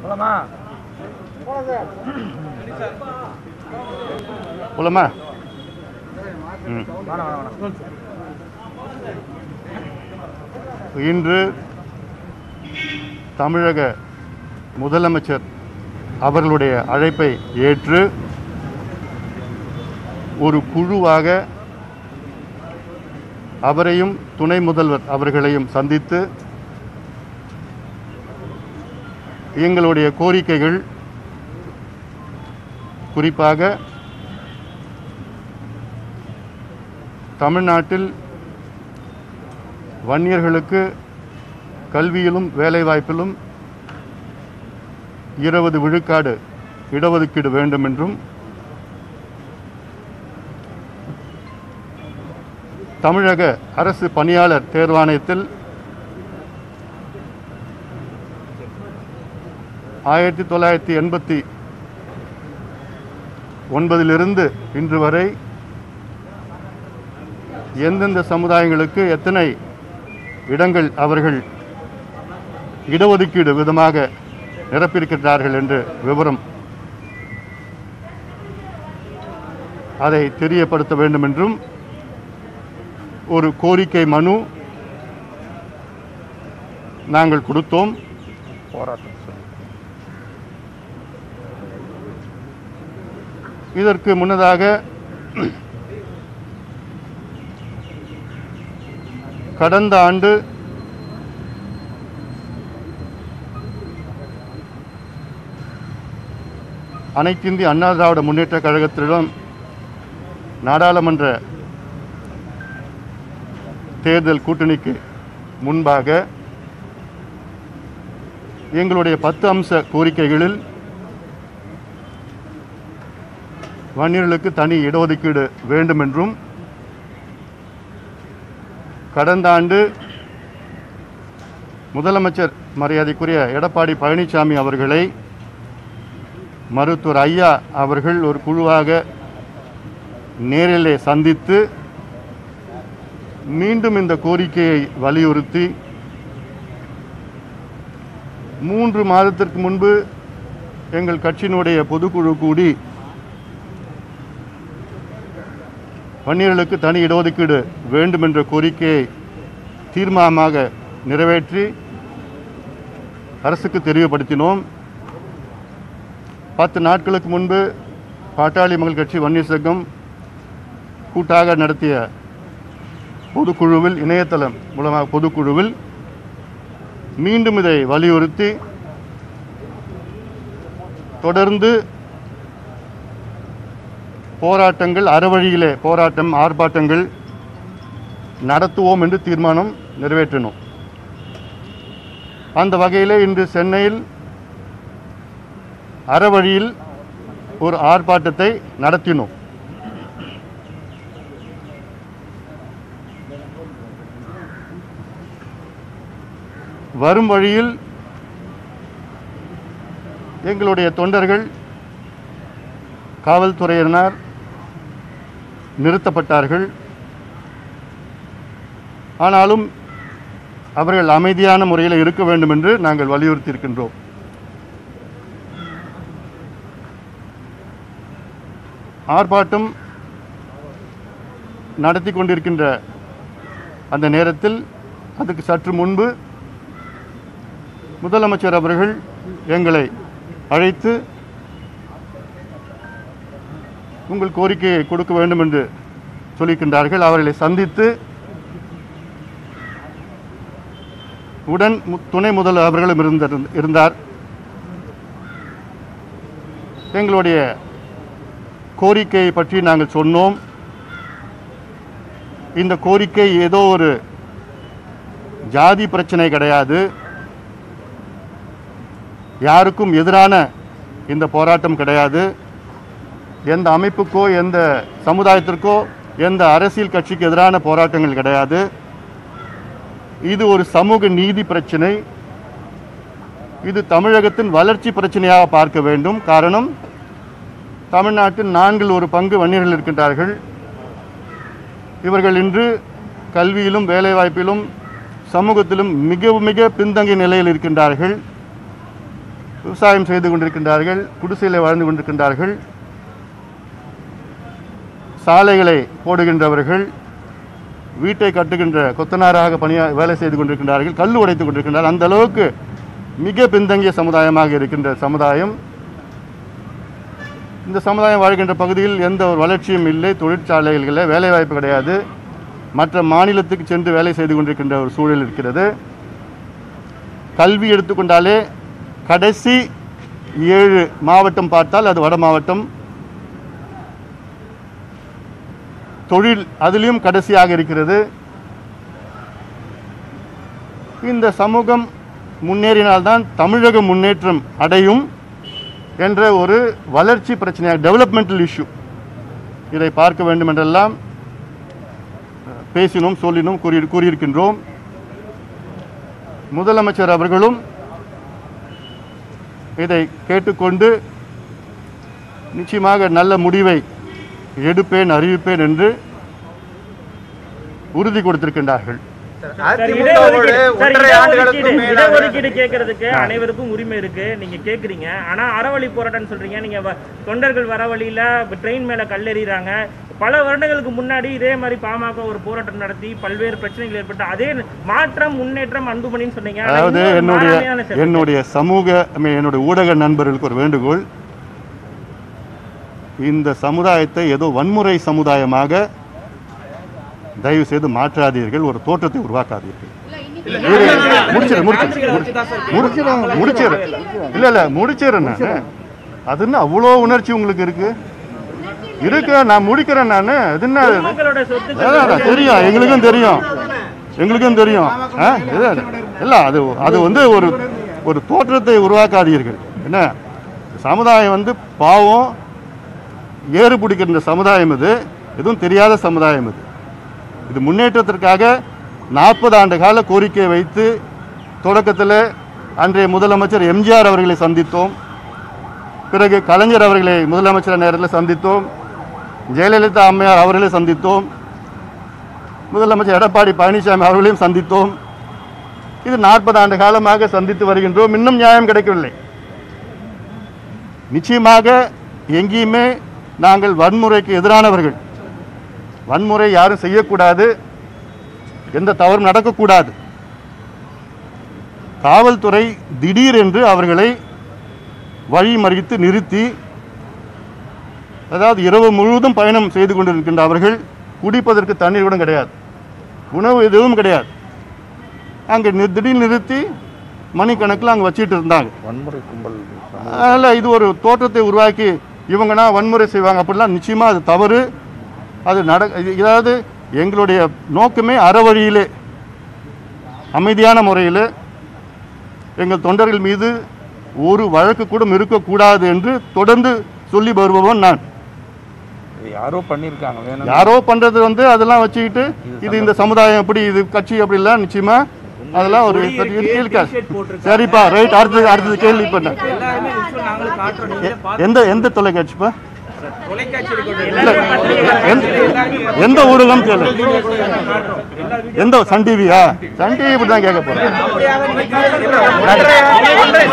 போலாமா போலாமா ம் வேணாம் வேணாம் வேணாம் இன்று தமிழக முதலமைச்சர் அவர்களுடைய அழைப்பை ஏற்று ஒரு குழுவாக அவரையும் துணை முதல்வர் அவர்களையும் சந்தித்து எங்களுடைய கோரிக்கைகள் குறிப்பாக தமிழ்நாட்டில் வன்னியர்களுக்கு கல்வியிலும் வேலைவாய்ப்பிலும் இருபது விழுக்காடு இடஒதுக்கீடு வேண்டும் என்றும் தமிழக அரசு பணியாளர் தேர்வாணையத்தில் ஆயிரத்தி தொள்ளாயிரத்தி எண்பத்தி ஒன்பதிலிருந்து இன்று வரை எந்தெந்த சமுதாயங்களுக்கு எத்தனை இடங்கள் அவர்கள் இடஒதுக்கீடு விதமாக நிரப்பியிருக்கிறார்கள் என்று விவரம் அதை தெரியப்படுத்த வேண்டும் என்றும் ஒரு கோரிக்கை மனு நாங்கள் கொடுத்தோம் போராட்டம் சொல்லு இதற்கு முன்னதாக கடந்த ஆண்டு அனைத்திந்திய அண்ணா திராவிட முன்னேற்ற கழகத்திடம் நாடாளுமன்ற தேர்தல் கூட்டணிக்கு முன்பாக எங்களுடைய பத்து அம்ச கோரிக்கைகளில் வன்னியர்களுக்கு தனி இடஒதுக்கீடு வேண்டும் என்றும் கடந்த ஆண்டு முதலமைச்சர் மரியாதைக்குரிய எடப்பாடி பழனிசாமி அவர்களை மருத்துவர் ஐயா அவர்கள் ஒரு குழுவாக நேரிலே சந்தித்து மீண்டும் இந்த கோரிக்கையை வலியுறுத்தி மூன்று மாதத்திற்கு முன்பு எங்கள் கட்சியினுடைய பொதுக்குழு கூடி வன்னியர்களுக்கு தனி இடஒதுக்கீடு வேண்டும் என்ற கோரிக்கையை தீர்மானமாக நிறைவேற்றி அரசுக்கு தெரியப்படுத்தினோம் பத்து நாட்களுக்கு முன்பு பாட்டாளி மக்கள் கட்சி வன்னியர் சங்கம் கூட்டாக நடத்திய பொதுக்குழுவில் இணையதளம் மூலமாக பொதுக்குழுவில் மீண்டும் இதை வலியுறுத்தி தொடர்ந்து போராட்டங்கள் அறவழியிலே போராட்டம் ஆர்ப்பாட்டங்கள் நடத்துவோம் என்று தீர்மானம் நிறைவேற்றினோம் அந்த வகையிலே இன்று சென்னையில் அறவழியில் ஒரு ஆர்ப்பாட்டத்தை நடத்தினோம் வரும் வழியில் எங்களுடைய தொண்டர்கள் காவல்துறையினர் நிறுத்தப்பட்டார்கள் ஆனாலும் அவர்கள் அமைதியான முறையில் இருக்க வேண்டும் என்று நாங்கள் வலியுறுத்தியிருக்கின்றோம் ஆர்ப்பாட்டம் நடத்தி கொண்டிருக்கின்ற அந்த நேரத்தில் அதுக்கு சற்று முன்பு முதலமைச்சர் அவர்கள் எங்களை அழைத்து உங்கள் கோரிக்கையை கொடுக்க வேண்டும் என்று சொல்லியிருக்கின்றார்கள் அவர்களை சந்தித்து உடன் மு- துணை முதல்வர் அவர்களும் இருந்த இருந்தார் எங்களுடைய கோரிக்கையை பற்றி நாங்கள் சொன்னோம் இந்த கோரிக்கை ஏதோ ஒரு ஜாதி பிரச்சனை கிடையாது யாருக்கும் எதிரான இந்த போராட்டம் கிடையாது எந்த அமைப்புக்கோ எந்த சமுதாயத்திற்கோ எந்த அரசியல் கட்சிக்கு எதிரான போராட்டங்கள் கிடையாது இது ஒரு சமூக நீதி பிரச்சனை இது தமிழகத்தின் வளர்ச்சி பிரச்சனையாக பார்க்க வேண்டும் காரணம் தமிழ்நாட்டின் நான்கில் ஒரு பங்கு வன்னியர்கள் இருக்கின்றார்கள் இவர்கள் இன்று கல்வியிலும் வேலைவாய்ப்பிலும் சமூகத்திலும் மிக மிக பின்தங்கிய நிலையில் இருக்கின்றார்கள் விவசாயம் செய்து கொண்டிருக்கின்றார்கள் குடிசையிலே வாழ்ந்து கொண்டிருக்கின்றார்கள் சாலைகளை போடுகின்றவர்கள் வீட்டை கட்டுகின்ற கொத்தனாராக பணியா வேலை செய்து கொண்டிருக்கின்றார்கள் கல் உடைத்துக் கொண்டிருக்கின்றார்கள் அந்த அளவுக்கு மிக பின்தங்கிய சமுதாயமாக இருக்கின்ற சமுதாயம் இந்த சமுதாயம் வாழ்கின்ற பகுதியில் எந்த ஒரு வளர்ச்சியும் இல்லை தொழிற்சாலைகள் இல்லை வேலைவாய்ப்பு கிடையாது மற்ற மாநிலத்துக்கு சென்று வேலை செய்து கொண்டிருக்கின்ற ஒரு சூழல் இருக்கிறது கல்வி எடுத்துக்கொண்டாலே கடைசி ஏழு மாவட்டம் பார்த்தால் அது வட மாவட்டம் தொழில் அதிலும் கடைசியாக இருக்கிறது இந்த சமூகம் முன்னேறினால்தான் தமிழக முன்னேற்றம் அடையும் என்ற ஒரு வளர்ச்சி பிரச்சனையாக டெவலப்மெண்டல் இஷ்யூ இதை பார்க்க வேண்டும் என்றெல்லாம் அஹ், பேசினோம் சொல்லினோம் கூறி கூறியிருக்கின்றோம் முதலமைச்சர் அவர்களும் இதை கேட்டுக்கொண்டு நிச்சயமாக நல்ல முடிவை எடுப்பேன் அறிவிப்பேன் என்று உறுதி கொடுத்திருக்கின்றார்கள் சார், அதிமுகவோடு இடஒதுக்கீடு- சார், ஒன்றரை ஆண்டுகளுக்கும் இடஒதுக்கீடு- மேலாக இடஒதுக்கீடு கேட்கறதுக்கு அனைவருக்கும் உரிமை இருக்கு நீங்க கேக்குறீங்க ஆனா அறவழி போராட்டம்னு சொல்றீங்க நீங்க வ- தொண்டர்கள் வர வழியில ட்ரெயின் மேல கல்லெறிறாங்க பல வருடங்களுக்கு முன்னாடி இதே மாதிரி பாமக ஒரு போராட்டம் நடத்தி பல்வேறு பிரச்சனைகள் ஏற்பட்டு அதே மாற்றம் முன்னேற்றம் அன்புமணின்னு சொன்னீங்க ஆனா அதாவது இன்னொரு என்னுடைய மாறாமையான செயல். என்னுடைய சமூக I mean, என்னுடைய ஊடக நண்பர்களுக்கு ஒரு வேண்டுகோள் இந்த சமுதாயத்தை ஏதோ வன்முறை சமுதாயமாக தயவு செய்து மாற்றாதீர்கள் ஒரு தோற்றத்தை உருவாக்காதீர்கள் இரு, முடிச்சிரு முடிச்சிரு முடிச்சிரு முடிச்சிரு இல்ல இல்ல முடிச்சிடுறேன் நான் அது என்ன அவ்வளோ உணர்ச்சி உங்களுக்கு இருக்கு இருக்கு நான் முடிக்கிறேன் நான் அது என்ன மக்களோட சொத்து அதான், அதான், தெரியும் எங்களுக்கும் தெரியும் எங்களுக்கும் தெரியும் ஆ, இது, இல்ல அது அது வந்து ஒரு ஒரு தோற்றத்தை உருவாக்காதீர்கள் என்ன சமுதாயம் வந்து பாவம் ஏறு பிடிக்கின்ற சமுதாயம் இது எதுவும் தெரியாத சமுதாயம் இது இது முன்னேற்றத்திற்காக நாற்பது ஆண்டு கால கோரிக்கையை வைத்து தொடக்கத்தில் அன்றைய முதலமைச்சர் எம்ஜிஆர் அவர்களை சந்தித்தோம் பிறகு கலைஞர் அவர்களை முதலமைச்சர் நேரத்தில் சந்தித்தோம் ஜெயலலிதா அம்மையார் அவர்களை சந்தித்தோம் முதலமைச்சர் எடப்பாடி பழனிசாமி அவர்களையும் சந்தித்தோம் இது நாற்பது ஆண்டு காலமாக சந்தித்து வருகின்றோம் இன்னும் நியாயம் கிடைக்கவில்லை நிச்சயமாக எங்கேயுமே நாங்கள் வன்முறைக்கு எதிரானவர்கள் வன்முறை யாரும் செய்யக்கூடாது எந்த தவறும் நடக்கக்கூடாது காவல்துறை திடீரென்று அவர்களை வழிமறித்து நிறுத்தி அதாவது இரவு முழுவதும் பயணம் செய்து கொண்டிருக்கின்ற அவர்கள் குடிப்பதற்கு தண்ணீர் கூட கிடையாது உணவு எதுவும் கிடையாது அங்கே நி- திடீர்னு நிறுத்தி மணிக்கணக்கில் அங்கே வச்சிட்டு இருந்தாங்க வன்முறை கும்பல் அதில் இது ஒரு தோற்றத்தை உருவாக்கி இவங்கன்னா வன்முறை செய்வாங்க அப்படிலாம் நிச்சயமாக அது தவறு அது நட இது- இதாவது எங்களுடைய நோக்கமே அறவழியிலே அமைதியான முறையில் எங்கள் தொண்டர்கள் மீது ஒரு வழக்கு கூட இருக்கக்கூடாது என்று தொடர்ந்து சொல்லி வருபவன் நான் இது யாரோ பண்ணியிருக்காங்க வேணும் யாரோ பண்றது வந்து அதெல்லாம் வச்சுக்கிட்டு இது இந்த சமுதாயம் எப்படி இது கட்சி அப்படிலாம் நிச்சயமா அதெல்லாம் ஒரு இருக்கா சரிப்பா ரைட் அடுத்தது அடுத்தது கேள்வி பண்ண எல்லாருமே visual நாங்களும் காட்டுறோம் நீங்களே பார்த்து எந்த எந்த தொலைக்காட்சிப்பா தொலைக்காட்சி recording இல்ல, எந்த- எந்த ஊடகம் கேளு எந்த சன் டிவியா சன் டிவி இப்படி தான் கேட்க போறேன் அப்படியாக நீங்க ஒன்றரை ஒன்றரை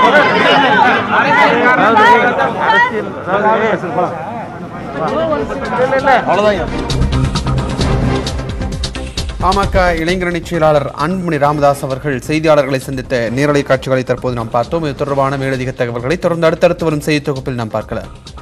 பாமக இளைஞரணி செயலாளர் அன்புமணி ராமதாஸ் அவர்கள் செய்தியாளர்களை சந்தித்த நேரலை காட்சிகளை தற்போது நாம் பார்த்தோம் இது தொடர்பான மேலதிக தகவல்களை தொடர்ந்து அடுத்தடுத்து வரும் செய்தி தொகுப்பில் நாம் பார்க்கலாம்